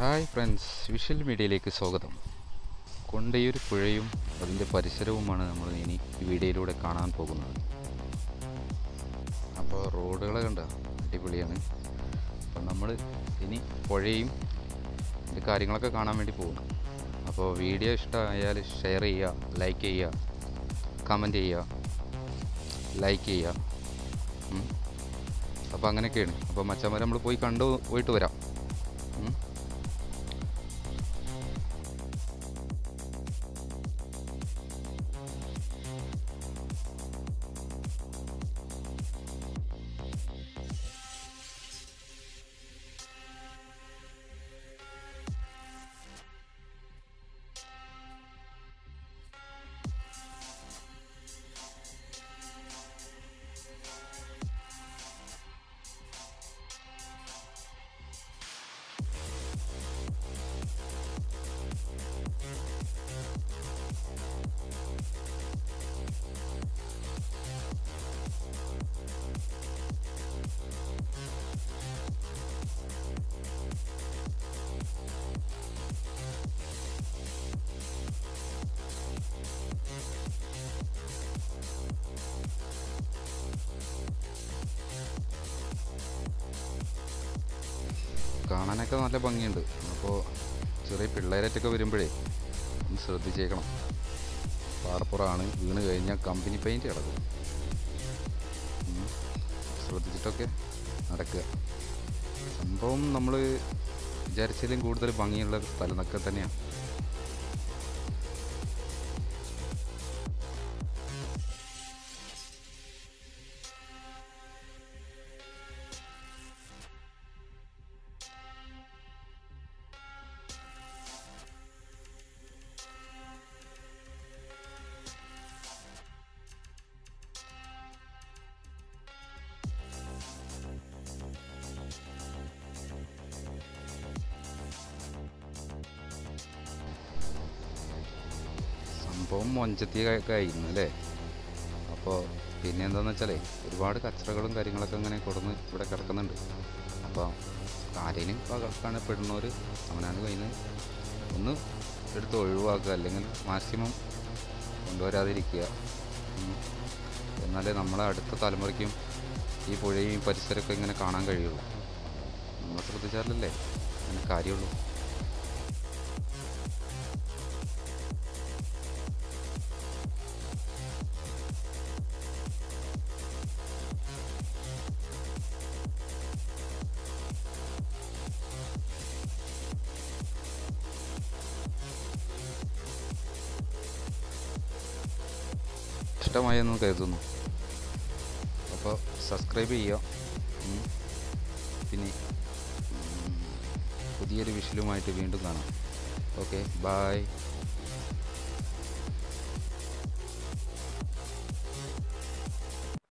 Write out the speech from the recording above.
Hi friends visual മീഡിയയിലേക്ക് സ്വാഗതം കൊണ്ടയൂർ പുഴയും അതിൻ്റെ പരിസരവുമാണ് നമ്മൾ ഇനി ഈ വീഡിയോയിലൂടെ കാണാൻ പോകുന്നത് അപ്പോൾ റോഡുകൾ കണ്ട അടിപൊളിയാണ് അപ്പോൾ നമ്മൾ ഇനി പുഴയും ഇതിൻ്റെ കാര്യങ്ങളൊക്കെ കാണാൻ വേണ്ടി പോകും അപ്പോൾ വീഡിയോ ഇഷ്ടമായാൽ ഷെയർ ചെയ്യുക ലൈക്ക് ചെയ്യുക കമൻറ്റ് ചെയ്യുക ലൈക്ക് ചെയ്യുക ഉം. അപ്പോൾ അങ്ങനെയൊക്കെയാണ് അപ്പോൾ മച്ചന്മാരെ നമ്മൾ പോയി കണ്ടു പോയിട്ട് വരാം ഉം. കാണാനൊക്കെ നല്ല ഭംഗിയുണ്ട് അപ്പോൾ ചെറിയ പിള്ളേരായിട്ടൊക്കെ വരുമ്പോഴേ ഒന്ന് ശ്രദ്ധിച്ചേക്കണം പാറപ്പുറമാണ് വീണ് കഴിഞ്ഞാൽ കമ്പനി പെയിൻറ്റ് കിടക്കും ഉം. ശ്രദ്ധിച്ചിട്ടൊക്കെ നടക്കുക സംഭവം നമ്മൾ വിചാരിച്ചതിലും കൂടുതൽ ഭംഗിയുള്ള സ്ഥലം എന്നൊക്കെ തന്നെയാണ് സംഭവം മൊഞ്ചത്തിയൊക്കെ ആയിരുന്നു അല്ലേ അപ്പോൾ പിന്നെ എന്താണെന്ന് വെച്ചാലേ ഒരുപാട് കച്ചറകളും കാര്യങ്ങളൊക്കെ ഇങ്ങനെ കൊടുന്ന് ഇവിടെ കിടക്കുന്നുണ്ട് അപ്പോൾ ആരെങ്കിലും കാണപ്പെടുന്നവർ അവനാണ് കയ്യിൽ നിന്ന് ഒന്ന് എടുത്ത് ഒഴിവാക്കുക അല്ലെങ്കിൽ മാക്സിമം കൊണ്ടുവരാതിരിക്കുക ഉം. എന്നാലേ നമ്മളെ അടുത്ത തലമുറയ്ക്കും ഈ പുഴയും ഈ പരിസരമൊക്കെ ഇങ്ങനെ കാണാൻ കഴിയുള്ളൂ നമ്മൾ ശ്രദ്ധിച്ചാലല്ലേ അതിന് കാര്യമുള്ളൂ ഇഷ്ടമായെന്ന് കരുതുന്നു അപ്പോൾ സബ്സ്ക്രൈബ് ചെയ്യുക ഉം. പിന്നെ ഉം, പുതിയൊരു വിഷലുമായിട്ട് വീണ്ടും കാണാം ഓക്കെ ബായ്